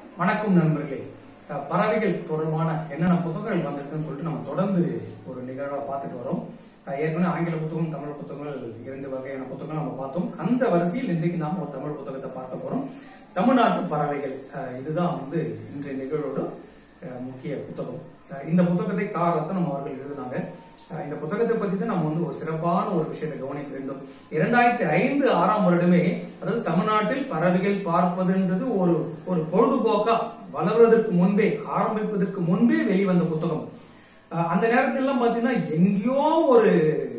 வணக்கம் நண்பர்களே அஹ் பறவைகள் தொடர்பான என்னென்ன புத்தகங்கள் வந்திருக்குன்னு சொல்லிட்டு நம்ம தொடர்ந்து ஒரு நிகழ்வா பார்த்துட்டு வரோம் அஹ் ஏற்கனவே ஆங்கில புத்தகம் தமிழ் புத்தகங்கள் இரண்டு வகையான புத்தகங்கள் நம்ம பார்த்தோம் அந்த வரிசையில் இன்றைக்கு நாம ஒரு தமிழ் புத்தகத்தை பார்க்க போறோம் தமிழ்நாட்டு பறவைகள் அஹ் இதுதான் வந்து இன்றைய நிகழ்வோட அஹ் முக்கிய புத்தகம் அஹ் இந்த புத்தகத்தை கா ரத்னம் அவர்கள் எழுதினாங்க அஹ் இந்த புத்தகத்தை பத்தி தான் நம்ம வந்து ஒரு சிறப்பான ஒரு விஷயத்தை கவனிக்க வேண்டும் இரண்டாயிரத்தி ஐந்து ஆறாம் வருடமே அதாவது தமிழ்நாட்டில் பறவைகள் பார்ப்பதுன்றது ஒரு ஒரு பொழுதுபோக்கா வளர்வதற்கு முன்பே ஆரம்பிப்பதற்கு முன்பே வெளிவந்த புத்தகம் அஹ் அந்த நேரத்திலலாம் பாத்தீங்கன்னா எங்கேயோ ஒரு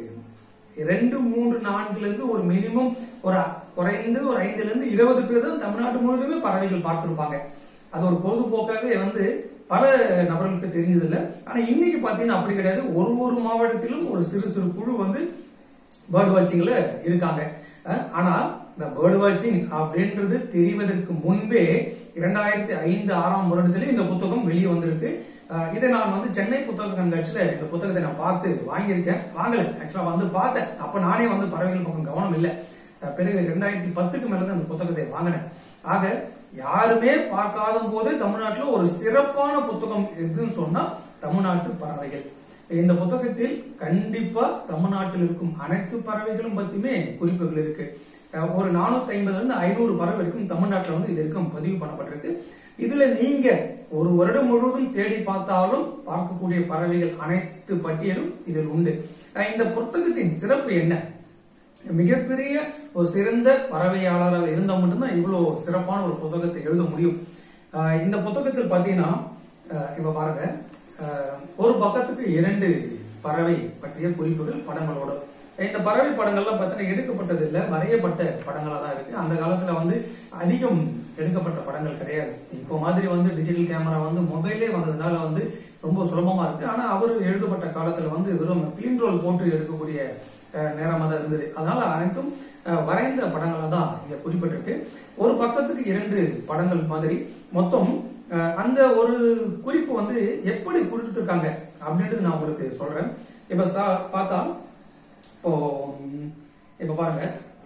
ரெண்டு மூன்று நான்குல இருந்து ஒரு மினிமம் ஒரு குறைந்து ஒரு ஐந்துல இருந்து இருபது பேர் தான் தமிழ்நாடு முழுவதுமே பறவைகள் பார்த்திருப்பாங்க அது ஒரு பொழுதுபோக்காகவே வந்து பல நபர்களுக்கு தெரிஞ்சதில்லை ஆனா இன்னைக்கு பாத்தீங்கன்னா அப்படி கிடையாது ஒரு ஒரு மாவட்டத்திலும் ஒரு சிறு சிறு குழு வந்து பேர்ட் வாட்சிங்ல இருக்காங்க அஹ் ஆனா இந்த பேர்ட் வாட்சிங் அப்படின்றது தெரிவதற்கு முன்பே இரண்டாயிரத்தி ஐந்து ஆறாம் வருடத்திலே இந்த புத்தகம் வெளியே வந்திருக்கு அஹ் இதை நான் வந்து சென்னை புத்தக கண்காட்சியில இந்த புத்தகத்தை நான் பார்த்து வாங்கியிருக்கேன் வாங்கல ஆக்சுவலா வந்து பார்த்தேன் அப்ப நானே வந்து பறவைகள் பக்கம் கவனம் இல்லை அஹ் பிறகு ரெண்டாயிரத்தி பத்துக்கு மேல தான் இந்த புத்தகத்தை வாங்கினேன் ஆக யாருமே பார்க்காத போது தமிழ்நாட்டில் ஒரு சிறப்பான புத்தகம் எதுன்னு சொன்னா தமிழ்நாட்டு பறவைகள் இந்த புத்தகத்தில் கண்டிப்பா தமிழ்நாட்டில் இருக்கும் அனைத்து பறவைகளும் பத்தியுமே குறிப்புகள் இருக்கு அஹ் ஒரு நானூத்தி ஐம்பதுல இருந்து ஐநூறு பறவை இருக்கும் தமிழ்நாட்டில் வந்து இது இருக்கும் பதிவு பண்ணப்பட்டிருக்கு இதுல நீங்க ஒரு வருடம் முழுவதும் தேடி பார்த்தாலும் பார்க்கக்கூடிய பறவைகள் அனைத்து பட்டியலும் இதில் உண்டு அஹ் இந்த புத்தகத்தின் சிறப்பு என்ன மிகப்பெரிய ஒரு சிறந்த பறவையாளராக இருந்தா மட்டும்தான் இவ்வளவு சிறப்பான ஒரு புத்தகத்தை எழுத முடியும் ஆஹ் இந்த புத்தகத்தில் பாத்தீங்கன்னா ஆஹ் இப்ப பாருங்க ஆஹ் ஒரு பக்கத்துக்கு இரண்டு பறவை பற்றிய குறிப்புகள் படங்களோட இந்த பறவை படங்கள்லாம் பார்த்தீங்கன்னா எடுக்கப்பட்டது இல்ல வரையப்பட்ட படங்களா தான் இருக்கு அந்த காலத்துல வந்து அதிகம் எடுக்கப்பட்ட படங்கள் கிடையாது இப்போ மாதிரி வந்து டிஜிட்டல் கேமரா வந்து மொபைலே வந்ததுனால வந்து ரொம்ப சுலபமா இருக்கு ஆனா அவர் எழுதப்பட்ட காலத்துல வந்து வெறும் பிலிம் ரோல் போட்டு எடுக்கக்கூடிய நேரமாக தான் இருந்தது அதனால அனைத்தும் அஹ், வரைந்த படங்களா தான் இங்க குறிப்பிட்டிருக்கு ஒரு பக்கத்துக்கு இரண்டு படங்கள் மாதிரி மொத்தம் அஹ், அந்த ஒரு குறிப்பு வந்து எப்படி கொடுத்துருக்காங்க அப்படின்றது நான் உங்களுக்கு சொல்றேன் இப்ப சா- பார்த்தா இப்போ ம், இப்ப பாருங்க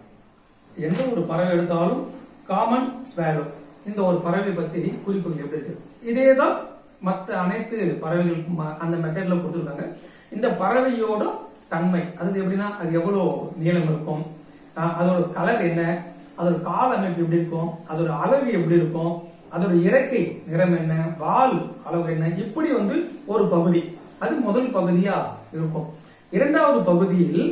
எந்த ஒரு பறவை எடுத்தாலும் காமன் ஸ்வேலோ இந்த ஒரு பறவை பத்தி குறிப்புகள் எப்படி இருக்கு இதே தான் மற்ற அனைத்து பறவைகளுக்கும் ம- அந்த மெத்தட்ல கொடுத்துருக்காங்க இந்த பறவையோட தன்மை அதாவது எப்படின்னா அது எவ்வளவு நீளம் இருக்கும் அஹ் அதோட கலர் என்ன அதோட கால் அமைப்பு எப்படி இருக்கும் அதோட அளவு எப்படி இருக்கும் அதோட இறக்கை நிறம் என்ன வால் அளவு என்ன இப்படி வந்து ஒரு பகுதி அது முதல் பகுதியா இருக்கும் இரண்டாவது பகுதியில்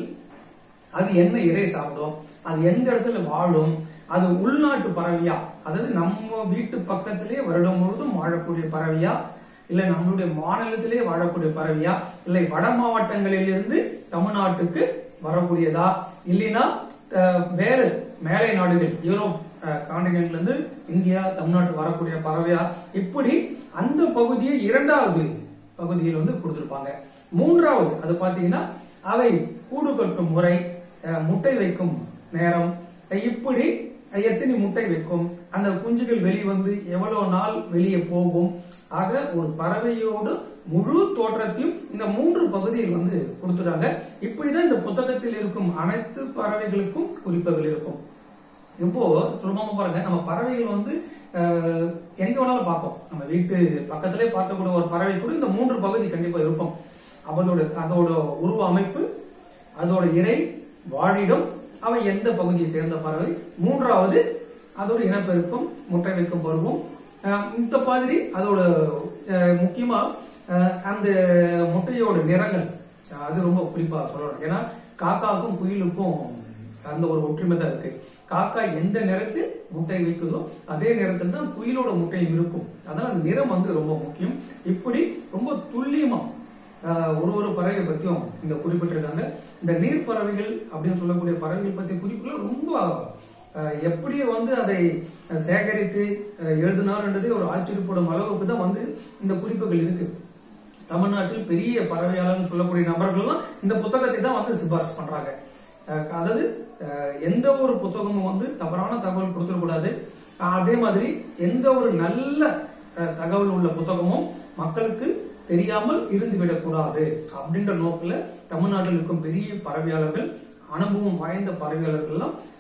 அது என்ன இறை சாப்பிடும் அது எந்த இடத்துல வாழும் அது உள்நாட்டு பறவையா அதாவது நம்ம வீட்டு பக்கத்திலே வருடம் முழுவதும் வாழக்கூடிய பறவையா இல்ல நம்மளுடைய மாநிலத்திலே வாழக்கூடிய பறவையா இல்லை வட மாவட்டங்களிலிருந்து தமிழ்நாட்டுக்கு வரக்கூடியதா இல்லைன்னா அஹ், வேறு மேலை நாடுகள் யூரோப் காண்டினென்ட்ல இருந்து இந்தியா தமிழ்நாட்டு வரக்கூடிய பறவையா இப்படி அந்த பகுதியை இரண்டாவது பகுதியில் வந்து கொடுத்திருப்பாங்க மூன்றாவது அது பாத்தீங்கன்னா அவை கூடு கட்டும் முறை அஹ், முட்டை வைக்கும் நேரம் அஹ், இப்படி அஹ், எத்தனை முட்டை வைக்கும் அந்த குஞ்சுகள் வெளிவந்து எவ்வளவு நாள் வெளியே போகும் ஆக ஒரு பறவையோடு முழு தோற்றத்தையும் இந்த மூன்று பகுதியில் வந்து கொடுத்துட்டாங்க இப்படிதான் இந்த புத்தகத்தில் இருக்கும் அனைத்து பறவைகளுக்கும் குறிப்புகள் இருக்கும் இப்போ சுலபமா பாருங்க நம்ம பறவைகள் வந்து அஹ், எங்க வேணாலும் பார்ப்போம் நம்ம வீட்டு பக்கத்திலே பார்க்கக்கூடிய ஒரு பறவை கூட இந்த மூன்று பகுதி கண்டிப்பா இருக்கும் அதோட அதோட உருவ அமைப்பு அதோட இறை வாழிடம் அவை எந்த பகுதியை சேர்ந்த பறவை மூன்றாவது அதோட இனப்பெருக்கம் முட்டை வைக்கும் பருவம் அஹ், இந்த மாதிரி அதோட அஹ், முக்கியமா அஹ், அந்த முட்டையோட நிறங்கள் அஹ், அது ரொம்ப குறிப்பா சொல்லணும் ஏன்னா காக்காவுக்கும் குயிலுக்கும் அந்த ஒரு ஒற்றுமை தான் இருக்கு காக்கா எந்த நிறத்தில் முட்டை வைக்குதோ அதே நேரத்தில் தான் குயிலோட முட்டையும் இருக்கும் அதனால அந்த நிறம் வந்து ரொம்ப முக்கியம் இப்படி ரொம்ப துல்லியமா ஆஹ், ஒரு ஒரு பறவை பத்தியும் இங்க குறிப்பிட்டிருக்காங்க இந்த நீர் பறவைகள் அப்படின்னு சொல்லக்கூடிய பறவைகள் பத்திய குறிப்புகள் ரொம்ப ஆஹ், எப்படி வந்து அதை சேகரித்து ஆஹ், எழுதினார்ன்றதே ஒரு ஆச்சரியப்படும் அளவுக்கு தான் வந்து இந்த குறிப்புகள் இருக்கு தமிழ்நாட்டில் பெரிய பறவையாளர்னு சொல்லக்கூடிய நபர்கள்லாம் இந்த புத்தகத்தை தான் வந்து சிபாரிசு பண்றாங்க அஹ் அதாவது அஹ் எந்த ஒரு புத்தகமும் வந்து தவறான தகவல் கொடுத்துடக்கூடாது அஹ் அதே மாதிரி எந்த ஒரு நல்ல அஹ், தகவல் உள்ள புத்தகமும் மக்களுக்கு தெரியாமல் இருந்து விடக்கூடாது அப்படின்ற நோக்கில் தமிழ்நாட்டில் இருக்கும் பெரிய பறவையாளர்கள் அனுபவம் வாய்ந்த பறவையாளர்கள்லாம்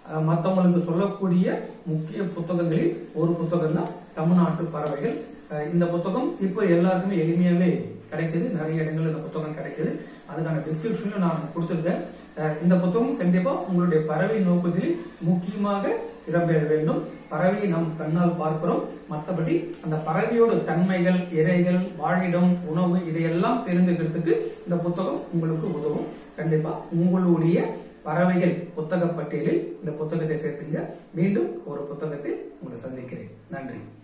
அஹ், மத்தவங்களுக்கு சொல்லக்கூடிய முக்கிய புத்தகங்களில் ஒரு புத்தகம் தான் தமிழ்நாட்டு பறவைகள் அஹ், இந்த புத்தகம் இப்போ எல்லாருக்குமே எளிமையாவே கிடைக்குது நிறைய இடங்கள்ல இந்த புத்தகம் கிடைக்குது அதுக்கான டிஸ்கிரிப்ஷன்ல நான் கொடுத்துருக்கேன் அஹ், இந்த புத்தகம் கண்டிப்பா உங்களுடைய பறவை நோக்கத்தில் முக்கியமாக இடம்பெற வேண்டும் பறவையை நாம் கண்ணால் பார்க்கிறோம் மற்றபடி அந்த பறவையோட தன்மைகள் இறைகள் வாழிடம் உணவு இதையெல்லாம் தெரிந்துக்கிறதுக்கு இந்த புத்தகம் உங்களுக்கு உதவும் கண்டிப்பா உங்களுடைய பறவைகள் புத்தக பட்டியலில் இந்த புத்தகத்தை சேர்த்துங்க மீண்டும் ஒரு புத்தகத்தில் உங்களை சந்திக்கிறேன் நன்றி